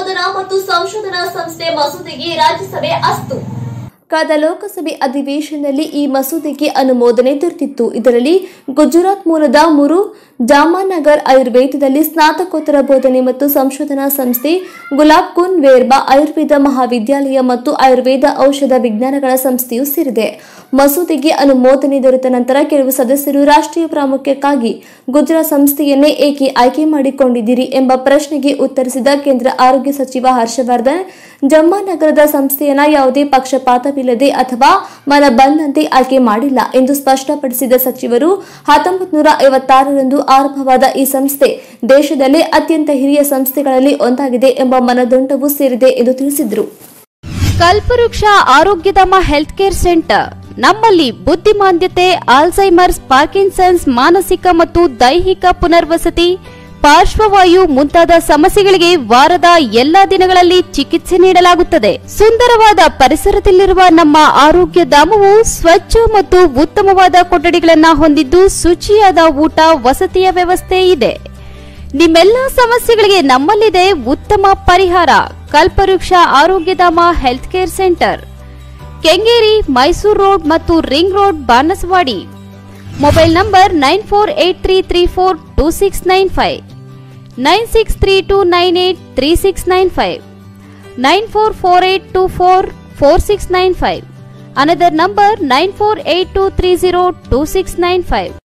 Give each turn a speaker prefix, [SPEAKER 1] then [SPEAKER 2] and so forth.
[SPEAKER 1] ಬೋಧನಾ ಮತ್ತು ಸಂಶೋಧನಾ ಸಂಸ್ಥೆ ಮಸೂದೆಗೆ ರಾಜ್ಯಸಭೆ ಅಸ್ತು
[SPEAKER 2] ಕಳೆದ ಲೋಕಸಭೆ ಅಧಿವೇಶನದಲ್ಲಿ ಈ ಮಸೂದೆಗೆ ಅನುಮೋದನೆ ದೊರೆತಿತ್ತು ಇದರಲ್ಲಿ ಗುಜರಾತ್ ಮೂಲದ ಮುರು ಜಾಮಾನಗರ್ ಆಯುರ್ವೇದದಲ್ಲಿ ಸ್ನಾತಕೋತ್ತರ ಬೋಧನೆ ಮತ್ತು ಸಂಶೋಧನಾ ಸಂಸ್ಥೆ ಗುಲಾಬ್ ಕುನ್ ವೇರ್ಬಾ ಆಯುರ್ವೇದ ಮಹಾವಿದ್ಯಾಲಯ ಮತ್ತು ಆಯುರ್ವೇದ ಔಷಧ ವಿಜ್ಞಾನಗಳ ಸಂಸ್ಥೆಯು ಸೇರಿದೆ ಮಸೂದೆಗೆ ಅನುಮೋದನೆ ದೊರೆತ ನಂತರ ಕೆಲವು ಸದಸ್ಯರು ರಾಷ್ಟ್ರೀಯ ಪ್ರಾಮುಖ್ಯಕ್ಕಾಗಿ ಗುಜರಾತ್ ಸಂಸ್ಥೆಯನ್ನೇ ಏಕೆ ಆಯ್ಕೆ ಮಾಡಿಕೊಂಡಿದ್ದೀರಿ ಎಂಬ ಪ್ರಶ್ನೆಗೆ ಉತ್ತರಿಸಿದ ಕೇಂದ್ರ ಆರೋಗ್ಯ ಸಚಿವ ಹರ್ಷವರ್ಧನ್ ಜಮ್ಮನಗರದ ಸಂಸ್ಥೆಯನ್ನ ಯಾವುದೇ ಪಕ್ಷಪಾತವಿಲ್ಲದೆ ಅಥವಾ ಮನ ಬಂದಂತೆ ಆಯ್ಕೆ ಮಾಡಿಲ್ಲ ಎಂದು ಸ್ಪಷ್ಟಪಡಿಸಿದ ಸಚಿವರು ಹತ್ತೊಂಬತ್ತು ನೂರ ಐವತ್ತಾರರಂದು ಆರಂಭವಾದ ಈ ಸಂಸ್ಥೆ ದೇಶದಲ್ಲೇ ಅತ್ಯಂತ ಹಿರಿಯ ಸಂಸ್ಥೆಗಳಲ್ಲಿ ಒಂದಾಗಿದೆ ಎಂಬ ಮನದೊಂಡವೂ ಸೇರಿದೆ ಎಂದು ತಿಳಿಸಿದರು
[SPEAKER 3] ಕಲ್ಪವೃಕ್ಷ ಆರೋಗ್ಯಧಾಮ ಹೆಲ್ತ್ ಕೇರ್ ಸೆಂಟರ್ ನಮ್ಮಲ್ಲಿ ಬುದ್ಧಿಮಾಂದ್ಯತೆ ಆಲ್ಝೈಮರ್ಸ್ ಪಾರ್ಕಿನ್ಸನ್ಸ್ ಮಾನಸಿಕ ಮತ್ತು ದೈಹಿಕ ಪುನರ್ವಸತಿ ಪಾರ್ಶ್ವವಾಯು ಮುಂತಾದ ಸಮಸ್ಯೆಗಳಿಗೆ ವಾರದ ಎಲ್ಲಾ ದಿನಗಳಲ್ಲಿ ಚಿಕಿತ್ಸೆ ನೀಡಲಾಗುತ್ತದೆ ಸುಂದರವಾದ ಪರಿಸರದಲ್ಲಿರುವ ನಮ್ಮ ಆರೋಗ್ಯ ಧಾಮವು ಸ್ವಚ್ಛ ಮತ್ತು ಉತ್ತಮವಾದ ಕೊಠಡಿಗಳನ್ನ ಹೊಂದಿದ್ದು ಶುಚಿಯಾದ ಊಟ ವಸತಿಯ ವ್ಯವಸ್ಥೆ ಇದೆ ನಿಮ್ಮೆಲ್ಲ ಸಮಸ್ಯೆಗಳಿಗೆ ನಮ್ಮಲ್ಲಿದೆ ಉತ್ತಮ ಪರಿಹಾರ Kalpavriksha Arogyadhama health care centre Kengeri Mysuru road ಮತ್ತು ring road Banaswadi mobile number nine four eight three three four two six nine five nine six three two nine eight three six nine five nine four four eight two four four six nine five another number nine four eight two three zero two six nine five